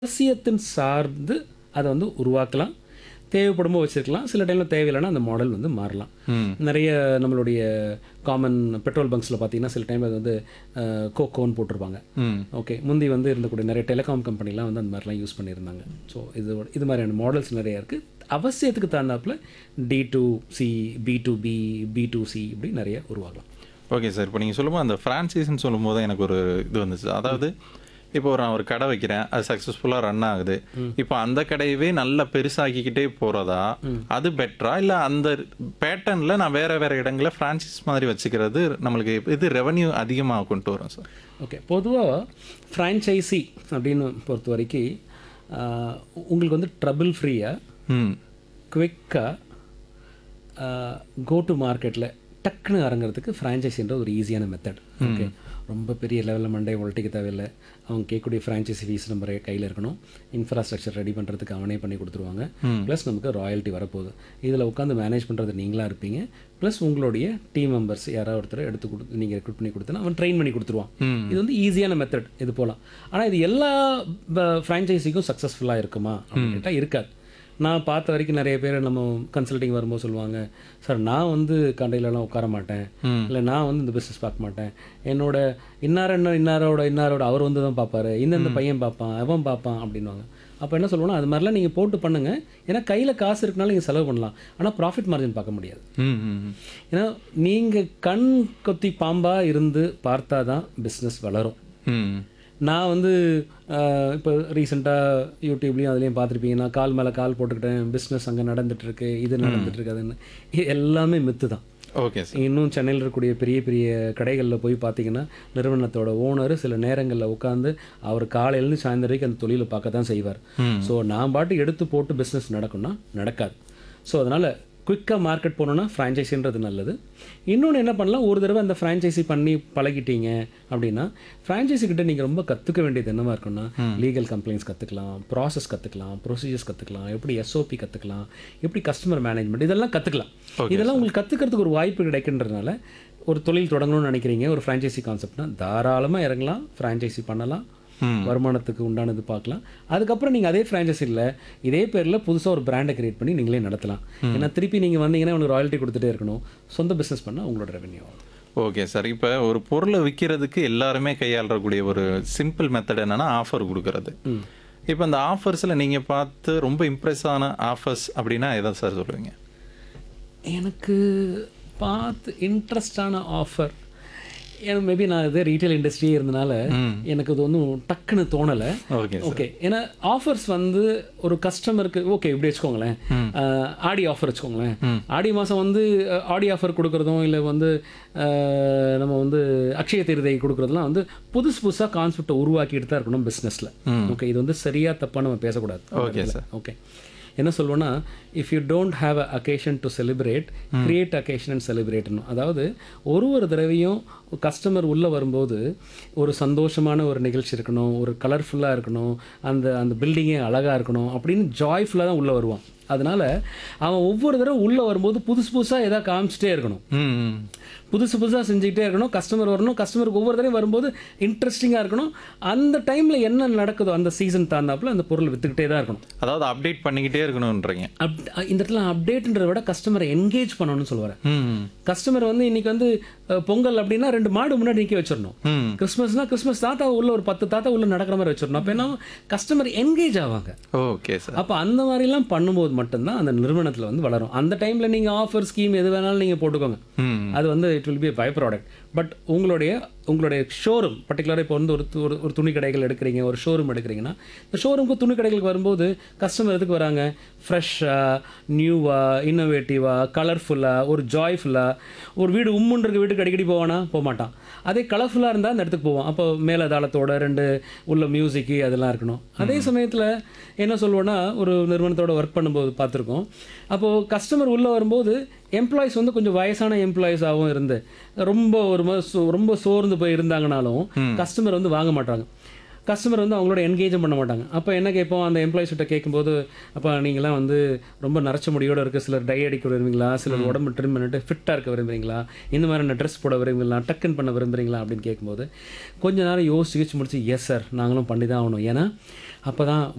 அவசியத்தின் சார்ந்து அதை வந்து உருவாக்கலாம் தேவைப்படும்போது வச்சிருக்கலாம் சில டைமில் தேவையில்லைன்னா அந்த மாடல் வந்து மாறலாம் நிறைய நம்மளுடைய காமன் பெட்ரோல் பங்க்ஸில் பார்த்தீங்கன்னா சில டைம் அது வந்து கோகோன்னு போட்டிருப்பாங்க ஓகே முந்தி வந்து இருந்தக்கூடிய நிறைய டெலிகாம் கம்பெனிலாம் வந்து அந்த மாதிரிலாம் யூஸ் பண்ணியிருந்தாங்க ஸோ இது இது மாதிரியான மாடல்ஸ் நிறைய இருக்குது அவசியத்துக்கு தகுந்தாப்புல D to C B to B B to C இப்படி நிறைய உருவாகலாம் ஓகே சார் இப்போ நீங்கள் சொல்லும்போது அந்த ஃப்ரான்ச்சைஸ்னு சொல்லும்போது எனக்கு ஒரு இது வந்துச்சு அதாவது இப்போ ஒரு நான் ஒரு கடை வைக்கிறேன் அது சக்ஸஸ்ஃபுல்லாக ரன் ஆகுது இப்போ அந்த கடையவே நல்லா பெருசாக்கிக்கிட்டே போகிறதா அது பெட்டரா இல்லை அந்த பேட்டர்னில் நான் வேற வேற இடங்களில் ஃப்ரான்ச்சைஸ் மாதிரி வச்சுக்கிறது நம்மளுக்கு இது ரெவன்யூ அதிகமாக கொண்டு வரும் சார் ஓகே பொதுவாக ஃப்ரான்ச்சைசி அப்படின்னு பொறுத்த வரைக்கும் ஆஹ், உங்களுக்கு வந்து ட்ரபிள் ஃப்ரீயாக ம் குவிக்காக கோ டு மார்க்கெட்டில் டக்குன்னு இறங்குறதுக்கு ஃப்ரான்ச்சைஸின்ற ஒரு ஈஸியான மெத்தட் ஓகே ரொம்ப பெரிய லெவலில் மண்டே உழட்டிக்க தேவையில்லை அவங்க கேட்கக்கூடிய ஃப்ரான்ச்சைசி ஃபீஸ் நம்ம கையில் இருக்கணும் இன்ஃப்ராஸ்ட்ரக்சர் ரெடி பண்ணுறதுக்கு அவனே பண்ணி கொடுத்துருவாங்க ப்ளஸ் நமக்கு ராயல்ட்டி வரப்போகுது இதில் உட்காந்து மேனேஜ் பண்ணுறது நீங்களாக இருப்பீங்க ப்ளஸ் உங்களுடைய டீம் மெம்பர்ஸ் யாராவது ஒருத்தர் எடுத்து கொடுத்து நீங்கள் ரெக்ரூட் பண்ணி கொடுத்தனா அவன் ட்ரெயின் பண்ணி கொடுத்துருவான் இது வந்து ஈஸியான மெத்தட் இது போகலாம் ஆனால் இது எல்லா ஃப்ரான்ச்சைஸிக்கும் சக்ஸஸ்ஃபுல்லாக இருக்குமா அப்படின்னு கேட்டால் இருக்காது நான் பார்த்த வரைக்கும் நிறைய பேர் நம்ம கன்சல்டிங் வரும்போது சொல்லுவாங்க சார் நான் வந்து கடையிலலாம் உட்கார மாட்டேன் இல்லை நான் வந்து இந்த பிஸ்னஸ் பார்க்க மாட்டேன் என்னோட இன்னார என்ன இன்னாரோட இன்னாரோட அவர் வந்து தான் பார்ப்பாரு இந்தந்த பையன் பார்ப்பான் அவன் பார்ப்பான் அப்படின்வாங்க அப்போ என்ன சொல்லுவோம்னா அது மாதிரிலாம் நீங்கள் போட்டு பண்ணுங்க ஏன்னா கையில் காசு இருக்குனாலும் நீங்கள் செலவு பண்ணலாம் ஆனால் ப்ராஃபிட் மார்ஜின் பார்க்க முடியாது ம் ம் ஏன்னா நீங்கள் கண் கொத்தி பாம்பாக இருந்து பார்த்தா தான் பிஸ்னஸ் வளரும் ம் நான் வந்து ஆஹ், இப்போ ரீசெண்டாக யூடியூப்லேயும் அதுலேயும் பார்த்துருப்பீங்க நான் கால் மேலே கால் போட்டுக்கிட்டேன் பிஸ்னஸ் அங்கே நடந்துட்டுருக்கு இது நடந்துட்டுருக்கு அதுன்னு இது எல்லாமே மித்து தான் ஓகே சார் இன்னும் சென்னையில் இருக்கக்கூடிய பெரிய பெரிய கடைகளில் போய் பார்த்தீங்கன்னா நிறுவனத்தோட ஓனர் சில நேரங்களில் உட்காந்து அவர் காலையிலேருந்து சாயந்தரம் வரைக்கும் அந்த தொழிலை பார்க்க தான் செய்வார் ஸோ நான் பாட்டு எடுத்து போட்டு பிஸ்னஸ் நடக்கும்னா நடக்காது ஸோ அதனால் குயிக்காக மார்க்கெட் போகணுன்னா ஃப்ரான்ச்சைஸின்றது நல்லது இன்னொன்று என்ன பண்ணலாம் ஒரு தடவை அந்த ஃப்ரான்ச்சைசி பண்ணி பழகிட்டீங்க அப்படின்னா ஃப்ரான்ச்சைசி கிட்ட நீங்கள் ரொம்ப கற்றுக்க வேண்டியது என்னவா இருக்குன்னா லீகல் கம்ப்ளைண்ட்ஸ் கற்றுக்கலாம் ப்ராசஸ் கற்றுக்கலாம் ப்ரொசீஜர்ஸ் கற்றுக்கலாம் எப்படி எஸ்ஓபி கற்றுக்கலாம் எப்படி கஸ்டமர் மேனேஜ்மெண்ட் இதெல்லாம் கற்றுக்கலாம் இதெல்லாம் உங்களுக்கு கற்றுக்கிறதுக்கு ஒரு வாய்ப்பு கிடைக்கின்றதுனால ஒரு தொழில் தொடங்கணும்னு நினைக்கிறீங்க ஒரு ஃப்ரான்ச்சைசி கான்செப்ட்னா தாராளமாக இறங்கலாம் ஃப்ரான்ச்சைசி பண்ணலாம் வருமானத்துக்கு உண்டானது பார்க்கலாம் அதுக்கப்புறம் நீங்கள் அதே ஃப்ரான்ச்சைஸியில் இதே பேரில் புதுசாக ஒரு பிராண்டை கிரியேட் பண்ணி நீங்களே நடத்தலாம் ஏன்னா திருப்பி நீங்கள் வந்தீங்கன்னா உங்களுக்கு ராயல்ட்டி கொடுத்துட்டே இருக்கணும் சொந்த பிஸ்னஸ் பண்ணால் உங்களோட ரெவென்யூ ஆகும் ஓகே சார் இப்போ ஒரு பொருளை விற்கிறதுக்கு எல்லாருமே கையாளக்கூடிய ஒரு சிம்பிள் மெத்தட் என்னன்னா ஆஃபர் கொடுக்கறது இப்போ இந்த ஆஃபர்ஸில் நீங்கள் பார்த்து ரொம்ப இம்ப்ரெஸ் ஆன ஆஃபர்ஸ் அப்படின்னா எதை சார் சொல்லுவீங்க எனக்கு பார்த்து இன்ட்ரெஸ்டான ஆஃபர் எனக்கு மேபி நான் இதே ரீட்டைல் இண்டஸ்ட்ரியே இருந்தனால எனக்கு அது ஒன்றும் டக்குன்னு தோணலை ஓகே ஓகே ஏன்னா ஆஃபர்ஸ் வந்து ஒரு கஸ்டமருக்கு ஓகே இப்படி வச்சுக்கோங்களேன் அஹ், ஆடி ஆஃபர் வச்சுக்கோங்களேன் ஆடி மாதம் வந்து அஹ், ஆடி ஆஃபர் கொடுக்குறதும் இல்லை வந்து அஹ், நம்ம வந்து அக்ஷய திருதை கொடுக்குறதுலாம் வந்து புதுசு புதுசாக கான்செப்டை உருவாக்கிட்டு தான் இருக்கணும் பிஸ்னஸில் ஓகே இது வந்து சரியா தப்பா நம்ம பேசக்கூடாது ஓகே சார் ஓகே என்ன சொல்லுவோன்னா if you don't have a occasion to celebrate create occasion and செலிப்ரேட்னு அதாவது ஒரு ஒரு தடவையும் கஸ்டமர் உள்ளே வரும்போது ஒரு சந்தோஷமான ஒரு நிகழ்ச்சி இருக்கணும் ஒரு கலர்ஃபுல்லாக இருக்கணும் அந்த அந்த பில்டிங்கே அழகாக இருக்கணும் அப்படின்னு ஜாய்ஃபுல்லாக தான் உள்ளே வருவான் அதனால அவன் ஒவ்வொரு தடவை உள்ளே வரும்போது புதுசு புதுசாக எதாவது காமிச்சிட்டே இருக்கணும் ம் ம் புதுசு புதுசாக செஞ்சுக்கிட்டே இருக்கணும் கஸ்டமர் வரணும் கஸ்டமருக்கு ஒவ்வொரு தடவையும் வரும்போது இன்ட்ரெஸ்டிங்காக இருக்கணும் அந்த டைமில் என்ன நடக்குதோ அந்த சீசன் தாண்டாப்புல அந்த பொருள் விற்றுக்கிட்டே தான் இருக்கணும் அதாவது அப்டேட் பண்ணிக்கிட்டே இருக்கணுன்றீங்க அப் இந்த இடத்துல அப்டேட்ன்றத விட கஸ்டமரை என்கேஜ் பண்ணணும்னு சொல்லுவார் ம் கஸ்டமர் வந்து இன்னைக்கு வந்து அஹ், பொங்கல் அப்படின்னா ரெண்டு மாடு முன்னாடி நிற்க வச்சிடணும் ம் கிறிஸ்மஸ்னா கிறிஸ்மஸ் தாத்தா உள்ள ஒரு பத்து தாத்தா உள்ள நடக்கிற மாதிரி வச்சிடணும் அப்போ என்ன கஸ்டமர் என்கேஜ் ஆவாங்க ஓகே சார் அப்போ அந்த மாதிரிலாம் பண்ணும்போது மட்டும்தான் அந்த நிறுவனத்தில் வந்து வளரும் அந்த டைமில் நீங்கள் ஆஃபர் ஸ்கீம் எது வேணாலும் நீங்கள் போட்டுக்கோங்க ம் அது வந்து it will be by product but உங்களுடைய உங்களுடைய ஷோரூம் பர்டிகுலராக இப்போ வந்து ஒரு து- ஒரு ஒரு துணி கடைகள் எடுக்கிறீங்க ஒரு ஷோரூம் எடுக்கிறீங்கன்னா இந்த ஷோரூமுக்கு துணி கடைகளுக்கு வரும்போது கஸ்டமர் எதுக்கு வராங்க ஃப்ரெஷ்ஷாக நியூவாக இன்னோவேட்டிவாக கலர்ஃபுல்லாக ஒரு ஜாய்ஃபுல்லாக ஒரு வீடு உம்முன்னு இருக்க வீட்டுக்கு அடிக்கடி போவானா போக மாட்டான் அதே கலர்ஃபுல்லாக இருந்தால் அந்த இடத்துக்கு போவான் அப்போ மேலதாளத்தோட ரெண்டு உள்ள மியூசிக்கு அதெல்லாம் இருக்கணும் அதே சமயத்தில் என்ன சொல்லுவோன்னா ஒரு நிறுவனத்தோட ஒர்க் பண்ணும்போது பார்த்துருக்கோம் அப்போது கஸ்டமர் உள்ளே வரும்போது எம்ப்ளாயிஸ் வந்து கொஞ்சம் வயசான எம்ப்ளாயிஸாகவும் இருந்து ரொம்ப ஒரு மாதிரி சோ- ரொம்ப சோர்ந்து போய் இருந்தாங்கனாலும் கஸ்டமர் வந்து வாங்க மாட்டாங்க கஸ்டமர் வந்து அவங்களோட என்கேஜும் பண்ண மாட்டாங்க அப்போ என்ன கேட்போம் அந்த எம்ப்ளாயிஸ் கிட்ட கேட்கும்போது அப்போ நீங்களாம் வந்து ரொம்ப நரைச்ச முடியோட இருக்க சிலர் டை அடிக்க விரும்புறீங்களா சிலர் உடம்பு ட்ரிம் பண்ணிட்டு ஃபிட்டாக இருக்க விரும்புறீங்களா இந்த மாதிரியான ட்ரெஸ் போட விரும்புறீங்களா டக்குன்னு பண்ண விரும்புறீங்களா அப்படின்னு கேட்கும்போது கொஞ்ச நேரம் யோசிச்சு யோசிச்சு முடிச்சு எஸ் சார் நாங்களும் பண்ணி தான் ஆகணும் ஏன்னா அப்போ தான்